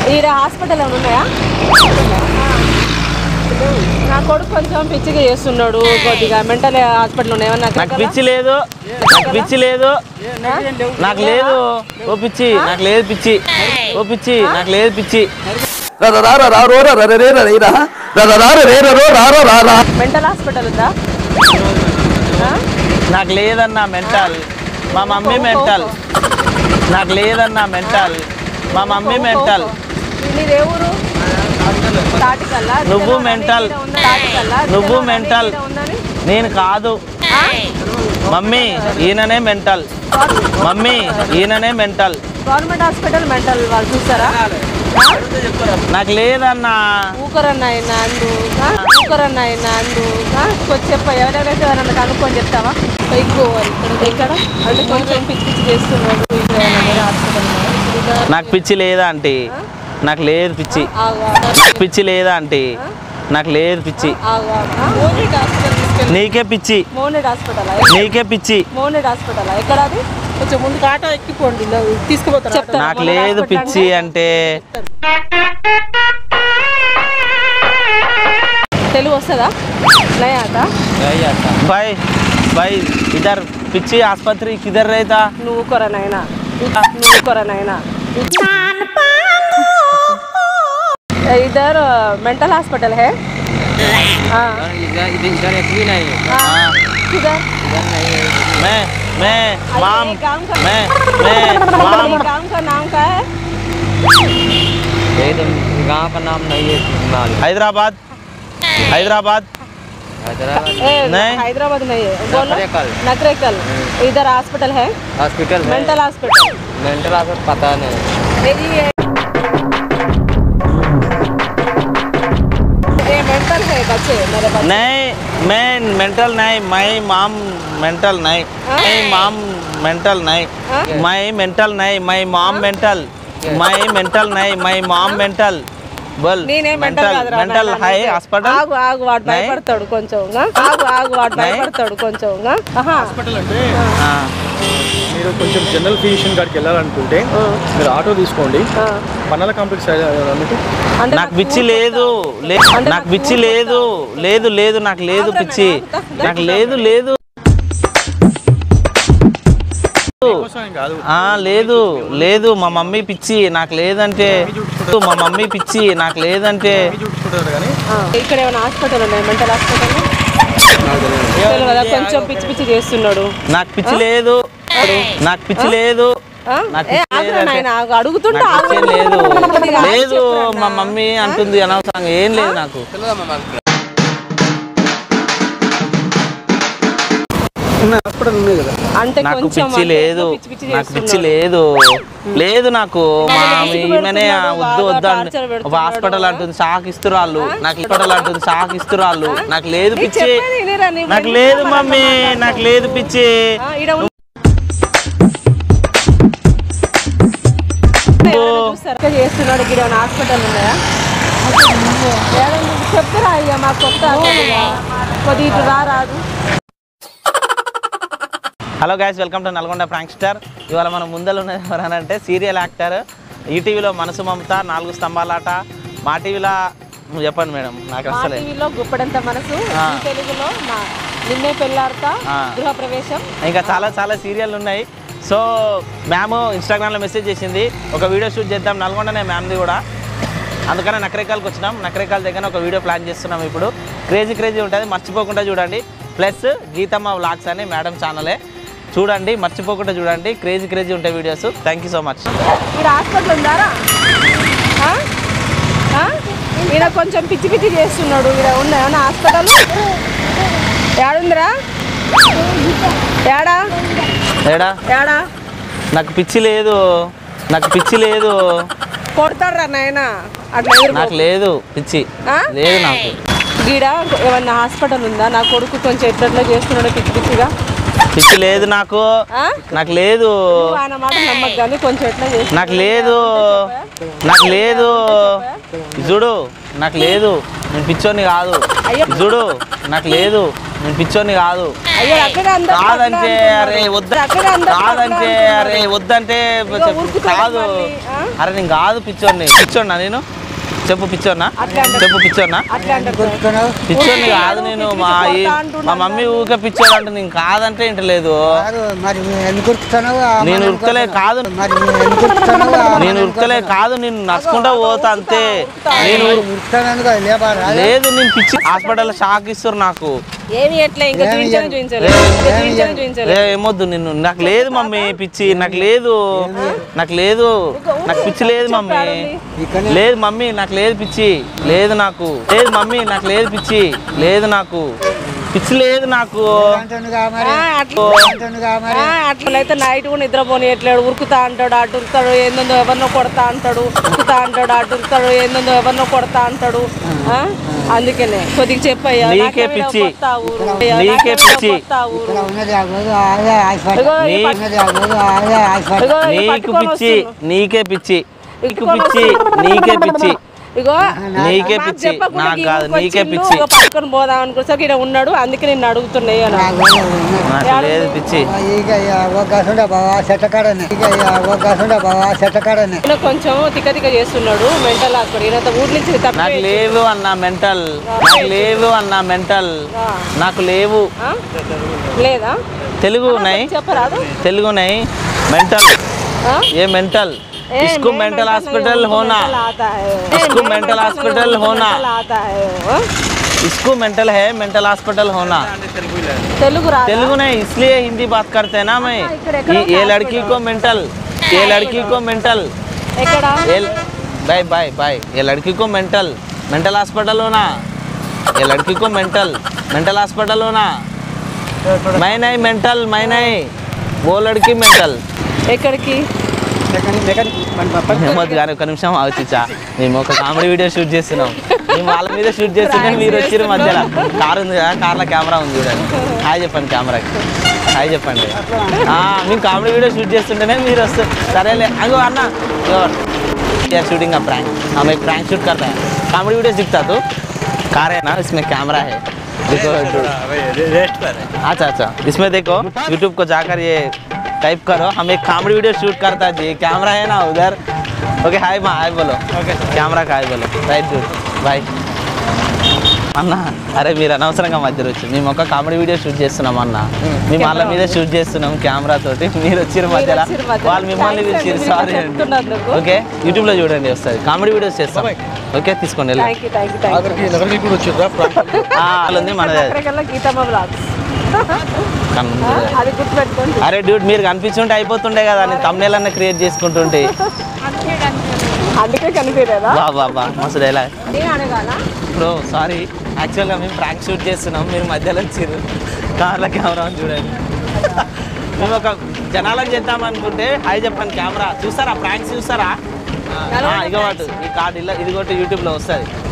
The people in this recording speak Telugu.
ఈడ హాస్పిటల్ ఏమైనా ఉన్నాయా నా కొడుకు కొంచెం పిచ్చిగా చేస్తున్నాడు కొద్దిగా మెంటల్ హాస్పిటల్ ఉన్నాయి ఏమన్నా నాకు పిచ్చి లేదు నాకు పిచ్చి లేదు నాకు లేదు ఓ పిచ్చి నాకు లేదు పిచ్చి ఓ పిచ్చి నాకు లేదు పిచ్చి మెంటల్ హాస్పిటల్ ఉందా ఆ? నాకు లేదన్నా మెంటల్ మా మమ్మీ మెంటల్ నాకు లేదన్నా మెంటల్ మా మమ్మీ మెంటల్ నీది ఏ ఊరు తాటికల్లా నువ్వు మెంటల్ తాటికల్లా నువ్వు మెంటల్ ఉందని నేను కాదు మమ్మీ ఈయననే మెంటల్ మమ్మీ ఈయననే మెంటల్ గవర్నమెంట్ హాస్పిటల్ మెంటల్ వాళ్ళు చూస్తారా నాకు లేదన్నా ఊకరన్న ఆయన అందు ఆ? ఊకరన్న ఆయన అందు ఆ? కొంచెం చెప్ప ఎవరెవరైతే ఎవరన్నా కనుక్కొని చెప్తావా ఎక్కువ ఇక్కడ ఇక్కడ అంటే కొంచెం పిచ్చి పిచ్చి చేస్తున్నాడు ఇక్కడ ఏమైనా వేరే హాస్పిటల్ ఉందా? నాకు పిచ్చి లేదా ఆంటీ నాకు లేదు పిచ్చి ఆగు, నాకు పిచ్చి లేదా ఆంటీ నాకు లేదు పిచ్చి ఆగు, ఆగు. ఆ? మోనెట్ హాస్పిటల్ తీసుకెళ్ళి నీకే పిచ్చి మోనెట్ హాస్పిటల్ నీకే పిచ్చి మోనెట్ హాస్పిటల్ ఎక్కడ అది కొంచెం ముందుకు ఆటో ఎక్కిపోండి తీసుకుపోతారు చెప్తాను నాకు లేదు పిచ్చి అంటే తెలుగు వస్తుందా నయాక भाई भाई इधर पिच्ची आस्पत्री किधर रहता నువ్వు కొరనైనా నువ్వు కొరనైనా इधर मेंटल हॉस्पिटल है हाँ इधर इधर इधर एक भी नहीं है हाँ किधर मैं मैं माम ये काम का मैं मैं माम ये काम का नाम क्या है ये तो गाँव का नाम नहीं है मालूम हैदराबाद हैदराबाद हैदराबाद ए, नहीं। हैदराबाद नहीं है बोलो नकरेकल। नकरेकल इधर हॉस्पिटल है हॉस्पिटल है मेंटल हॉस्पिटल मेंटल हॉस्पिटल पता नहीं ये ये ये मेंटल है बच्चे मेरे बच्चे नहीं मैं मेंटल नहीं मैं माम मेंटल नहीं हाँ? मैं माम मेंटल नहीं हाँ? मैं मेंटल नहीं मैं माम मेंटल मैं मेंटल नहीं मैं माम मेंटल बोल నేనే మెంటల్ मेंटल కాదురా मेंटल నాయనా, है నీకే. हॉस्पिटल ఆగు ఆగు వాడు నై? భయపడతాడు కొంచెం ఆ? ఆగు ఆగు వాడు నై? భయపడతాడు కొంచెం ఆ? ఆహా. హాస్పిటల్ అంటే हाँ మీరు కొంచెం జనరల్ ఫిజిషియన్ కాడికి వెళ్ళాలనుకుంటే మీరు ఆటో తీసుకోండి ఆ. పన్నాల కాంప్లెక్స్ అన్నట్టు అంటే నాకు పిచ్చి లేదు లే- అంటే నాకు నాకు పిచ్చి ఊరు లేదు లేదు లేదు నాకు లేదు ఆగురా పిచ్చి నాయనా, ఆగుతా. నాకు లేదు లేదు కోసం ఏం కాదు ఆ లేదు లేదు మా మమ్మీ పిచ్చి నాకు లేదంటే మా మమ్మీ పిచ్చి నాకు లేదంటే మీ చూపించుకుంటారు కానీ ఆ. ఇక్కడ ఏమైనా హాస్పిటల్ ఉన్నాయి మెంటల్ హాస్పిటల్ తెలియదు కదా కొంచెం పిచ్చి పిచ్చి చేస్తున్నాడు నాకు పిచ్చి లేదు నాకు పిచ్చి లేదు ఆ? నాకు ఏ, పిచ్చి ఆగురా లేదంటే- నాయనా, ఆగు. అడుగుతుంటే నాకు ఆగు. పిచ్చి లేదు కొద్దిగా ఆగి లేదు చెప్పురా మా అన్నా. మమ్మీ అంటుంది అనవసరంగా ఏం లేదు నాకు హాస్పిటల్ ఉంది కదా అంటే నాకు కొంచెం పిచ్చి అంటే లేదు పిచ్చి పిచ్చి నాకు పిచ్చి చేస్తున్నాడు. లేదు లేదు నాకు మా విసుగు ఈమెనే పెడుతున్నాడు, వద్దు బాగా వద్దు టార్చర్ అంటే పెడుతున్నాడు. హాస్పిటల్ అంటుంది షాక్ ఇస్తురాళ్ళు నాకు హాస్పిటల్ అంటుంది షాక్ ఇస్తురాళ్ళు నాకు లేదు నీకు పిచ్చి చెప్పేది వినరా, నీ నాకు friend లేదు తో మమ్మీ మాట్లాడతావు. నాకు లేదు పిచ్చి ఆ, ఈడ ఉన్న- ఎవరైనా చూస్తారా? ఇక్కడ చేస్తున్నాడు ఇక్కడ ఏమైనా హాస్పిటల్ ఉన్నాయా ఏడన్నా చెప్తారా అయ్యా మాకు కొత్త కొద్దిగా ఇటు రా రాదు hello guys welcome to Nalgonda prank star ఇవాళ మనం ముందర ఉన్నది ఎవరనంటే సీరియల్ యాక్టర్ ఈటీవీలో మనసు మమత నాలుగు స్తంభాలాట మా టీవీలో నువ్వు చెప్పండి మేడం నాకు మా అసలే టీవీలో గుప్పడంత మనసు ఆ. ఈ తెలుగులో మా నిన్నే పెళ్ళాడతా ఆ. గృహ ప్రవేశం ఇంకా చాలా చాలా సీరియల్ ఉన్నాయి సో మ్యామ్ ఇన్స్టాగ్రామ్లో మెసేజ్ చేసింది ఒక వీడియో షూట్ చేద్దాం నల్గొండనే మ్యామ్ది కూడా అందుకనే నకరేకాలకు వచ్చినాం నకరేకాల దగ్గర ఒక వీడియో ప్లాన్ చేస్తున్నాం ఇప్పుడు క్రేజీ క్రేజీ ఉంటుంది మర్చిపోకుండా చూడండి ప్లస్ గీతమ్మ వ్లాగ్స్ అని మేడం ఛానలే చూడండి మర్చిపోకుండా చూడండి క్రేజీ క్రేజీ ఉంటాయి videos thank you so much ఇక్కడ హాస్పిటల్ ఉందారా ఆ? ఆ? ఈడ కొంచెం పిచ్చి పిచ్చి చేస్తున్నాడు ఈడ ఉందా ఏమన్నా హాస్పిటల్ ఏడుందిరా ఏడా ఏడా ఏడా నాకు పిచ్చి లేదు నాకు పిచ్చి లేదు కొడతాడ్రా నాయన అట్లా ఎదురు నాకు లేదు పిచ్చి ఆ? లేదు నాకు గీడ ఏమన్నా హాస్పిటల్ ఉందా నా కొడుకు కొంచెం ఎట్లా చేస్తున్నాడు పిచ్చి పిచ్చిగా పిచ్చి లేదు నాకు ఆ? నాకు లేదు నువ్వు ఆయన మాట నమ్మకు కానీ కొంచెం ఎట్లా చేస్తున్నాడు నాకు లేదు నాకు లేదు చూడు నాకు లేదు నేను పిచ్చోని కాదు అయ్యో. చూడు నాకు లేదు నేను పిచ్చోని కాదు అయ్యో అక్కడ అందరూ కాదంటే అట్లా అరే అంటున్నారు. వద్ద అక్కడ అందరూ కాదంటే అట్లా అరే అంటున్నారు. వద్దంటే ఇగో చెప్పు. ఉరుకుతాడు కాదు మళ్ళీ, ఆ? అరే నేను కాదు పిచ్చోడిని పిచ్చోడినా నేను చెప్పు పిచ్చోడినా అట్లా అంటారు. చెప్పు పిచ్చోడినా అట్లా అంటారు. పిచ్చోడిని కాదు నేను పిచ్చి మా పిచ్చి ఈ- కొడతా అంటున్నాడు మా మమ్మీ ఊరికే పిచ్చోడు అంటే నేను కాదంటే ఇంటలేదు కాదు, మరి ఎందుకు ఉరుకుతున్నావు ఆ నేను మనం ఉరుకుతలే కాదు మరి ఎందుకు ఉరుకుతున్నావు ఆ నేను మనం ఉరుకుతలే కాదు నేను నడుచుకుంటా పోతా అంతే నేను ఉరుకుతానందుకు లేబారా లేదు నేను పిచ్చి హాస్పిటల్ షాక్ ఇస్తారు నాకు ఏమి ఎట్లా ఇంకా ఏమి చూపించాను ఇయ్యను. చూపించలేదు ఇంకా ఏమి చూపించాను ఇయ్యను. చూపించలేదు ఏ, ఏమొద్దు నిన్ను నాకు లేదు మమ్మీ పిచ్చి నాకు లేదు నాకు లేదు నాకు పిచ్చి లేదు మమ్మీ ఇక్కడనే లేదు మమ్మీ నాకు లేదు పిచ్చి లేదు నాకు లేదు మమ్మీ నాకు లేదు పిచ్చి లేదు నాకు పిచ్చి లేదు నాకు అంటుండుగా మరి ఆ, అట్లా అంటుండుగా మరి ఆ, అట్లా అయితే నైట్ కూడా నిద్రపోని ఎట్లేడు ఉరుకుతా అంటాడు అటు ఉరుకుతాడు ఏందో ఎవరినో కొడతా అంటాడు ఉరుకుతా అంటాడు అటు ఉరుకుతాడు ఏందో ఎవరినో కొడతా అంటాడు ఆ? అందుకనే కొద్దిగా చెప్పయ్యా నీకే నాకేమైనా పిచ్చి. కొత్త ఊరు. అయ్యా, నీకే నాకేమైనా పిచ్చి. కొత్త ఊరు. ఇక్కడ ఉన్నది ఆ రోజు అదే హాస్పిటల్ ఇగో ఈ నీ- పట్- ఉన్నది ఆ రోజు అదే హాస్పిటల్ ఇగో ఈ నీకు పట్టుకొని పిచ్చి వస్తున్నాడు. నీకే పిచ్చి నీకు ఇట్టుకొని పిచ్చి వస్తున్నాడు. నీకే పిచ్చి ఇగో నీకే మాకు పిచ్చి చెప్పకుండా నాకు ఈ కాదు ఊరికి నీకే వచ్చిండు, పిచ్చి ఇగో పట్టుకొని పోదాం అనుకునేసరికి ఇక్కడ ఉన్నాడు అందుకే నిన్ను అడుగుతున్నాయి అని నాకు లేదు పిచ్చి ಈಗ ఒక గసుండ బావా చెట్టకాడనే ఇక ఒక గసుండ బావా చెట్టకాడనే ఈయన కొంచెం తిక్క తిక్క చేస్తున్నాడు మెంటల్ హాస్పిటల్ ఈయన ఊరి నుంచి తప్పి నాకు లేవు అన్న మెంటల్ నాకు లేవు అన్న మెంటల్ ఆ. నాకు లేవు ఆ? లేదా తెలుగు ఉన్నాయి చెప్పరాదు తెలుగు नहीं मेंटल ఆ? ये मेंटल ए, इसको मैं मेंटल mental हॉस्पिटल नहीं हूँ, होना mental आता है ए, इसको मैं mental mental hospital नहीं हूँ, होना। mental आता है ఆ? इसको मेंटल है मेंटल हॉस्पिटल होना తెలుగు రాదా तेलुगु नहीं इसलिए हिंदी बात करते हैं ना मैं ఇక్కడ ఎక్కడో ये, ये लड़की को मेंटल ये लड़की को मेंटल ఎక్కడ ये बाय बाय बाय ये लड़की को मेंटल मेंटल हॉस्पिटल होना ये लड़की को मेंटल मेंटल हॉस्पिटल होना मैं नहीं मेंटल मैं नहीं वो लड़की मेंटल ఎక్కడికి నెమ్మది కానీ ఒక నిమిషం ఆలోచించా మేము ఒక కామెడీ వీడియో షూట్ చేస్తున్నాం మేము వాళ్ళ మీద షూట్ చేస్తుంటే మీరు వచ్చిన మధ్యలో కార్ ఉంది కదా కార్లో కెమెరా ఉంది చూడండి హాయ్ చెప్పండి కెమెరాకి హాయ్ చెప్పండి ఆ, మేము కామెడీ వీడియో షూట్ చేస్తుంటేనే మీరు వస్తారు సరేలే అగో అన్న यार शूटिंग का प्रैंक हम एक प्रैंक शूट करते हैं कॉमेडी वीडियो दिखता तो कार है ना इसमें कैमरा है देखो अच्छा अच्छा इसमें देखो यूट्यूब को जाकर ये टाइप करो हम एक कॉमेडी वीडियो शूट करता जी कैमरा है ना उधर ओके हाय माँ हाय बोलो ओके कैमरा का हाय बोलो రైట్ గుడ్ బాయ్ అన్న అరే మీరు అనవసరంగా మధ్యలో వచ్చి మేము ఒక కామెడీ వీడియో షూట్ చేస్తున్నాం అన్న మేము వాళ్ళ మీద షూట్ చేస్తున్నాం కెమెరా తోటి మీరు వచ్చిన మధ్యలో వచ్చిర్రు మధ్యలో. వాళ్ళు మిమ్మల్ని Thanks పిలిచిరు అండి, సారీ మీరు అండి చెప్తున్నందుకు. ఓకే యూట్యూబ్లో చూడండి వస్తుంది కామెడీ వీడియోస్ చేస్తాం ఓకే తీసుకోండి వెళ్ళి. Thank you thank you thank ఆఖరికి నగరికి కూడా వచ్చిందా ఆ, వాళ్ళు ఉంది మనదే యూ గీతమ్మ బ్లాగ్స్ కన్ను. అది గుర్తుపెట్టుకోండి అరే డ్యూట్ మీరు కనిపించుంటే అయిపోతుండే కదా నేను తమ్నేల్ అన్న క్రియేట్ చేసుకుంటుంటే అందుకే కనిపించలేదా బా బా బా మస్తు డైలాగ్ నేను అడగాల బ్రో సారీ యాక్చువల్గా మేము ప్రాంక్ షూట్ చేస్తున్నాం మీరు మధ్యలో వచ్చారు కార్ల కెమెరా ఉంది చూడండి మేము ఒక జనాలకు చేద్దాం అనుకుంటే హాయ్ చెప్పండి కెమెరా చూస్తారా ప్రాంక్స్ చూస్తారా ఆ, ఇగో వాటు ఈ కార్డు ఇలా ఇది కొట్టి యూట్యూబ్లో వస్తుంది